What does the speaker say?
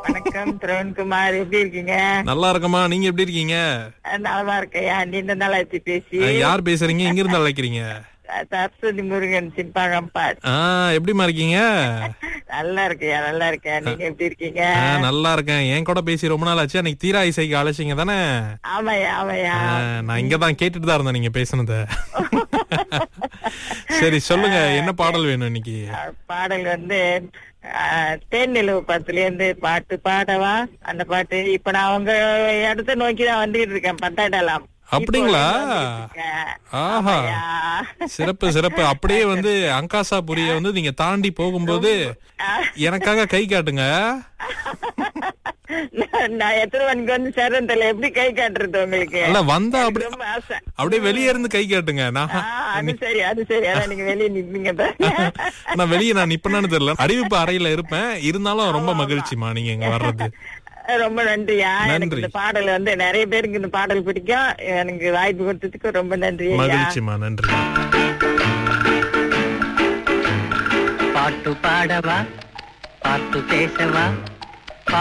வணக்கம் திருவன்குமார் எப்படி இருக்கீங்க நல்லா இருக்கமா நீங்க எப்படி இருக்கீங்க நலமா இருக்கையா நீண்ட நாளாச்சு பேசி அஹ், யார் பேசுறீங்க எங்க இருந்து அழைக்கிறீங்க சரஸ்வதி முருகன் சிம்பாகம்பாட் ஆ எப்படிமா இருக்கீங்க நல்லா இருக்கையா நல்லா இருக்கேன் நீங்க எப்படி இருக்கீங்க ஆ, நல்லா இருக்கேன் என் கூட பேசி ரொம்ப நாள் ஆச்சு அன்னைக்கு தீரா இசைக்கு அழைச்சிங்க தானே ஆமாயா ஆமாயா ஆ, நான் இங்கதான் கேட்டுட்டு தான் இருந்தேன் நீங்க பேசுனத சரி சொல்லுங்க என்ன பாடல் வேணும் இன்னைக்கு பாடல் வந்து ஆஹ், தேன் நிலவு படத்துல இருந்து பாட்டு பாடவா அந்த பாட்டு இப்ப நான் அவங்க இடத்த நோக்கி தான் வந்துட்டு இருக்கேன் பத்தாடலாம் அப்படிங்களா? ஆஹா. சிறப்பு சிறப்பு அப்படியே வந்து அங்காசாபுரிய வந்து நீங்க தாண்டி போகும்போது எனக்காக கை காட்டுங்க நான் எத்தனை மணிக்கு வந்து சேர்றேன் தெரியல எப்படி கை காட்டுறது உங்களுக்கு இல்ல வந்தா எனக்கு அப்படி ரொம்ப ஆசை அப்படியே வெளியே இருந்து கை காட்டுங்க நான் ஆ, அது சரி அது சரி அதான் நீங்க வெளியே நிப்பீங்க நான் வெளியே நான் நிப்பேனான்னு தெரியல அறிவிப்பு அறையில இருப்பேன் இருந்தாலும் ரொம்ப மகிழ்ச்சிமா நீங்க இங்க வர்றது ரொம்ப நன்றியா எனக்கு நன்றி. இந்த பாடல் வந்து நிறைய பேருக்கு இந்த பாடல் பிடிக்கும் எனக்கு வாய்ப்பு கொடுத்ததுக்கு ரொம்ப நன்றி ஐயா. மகிழ்ச்சிமா நன்றி பாட்டு பாடவா பாட்டு பேசவா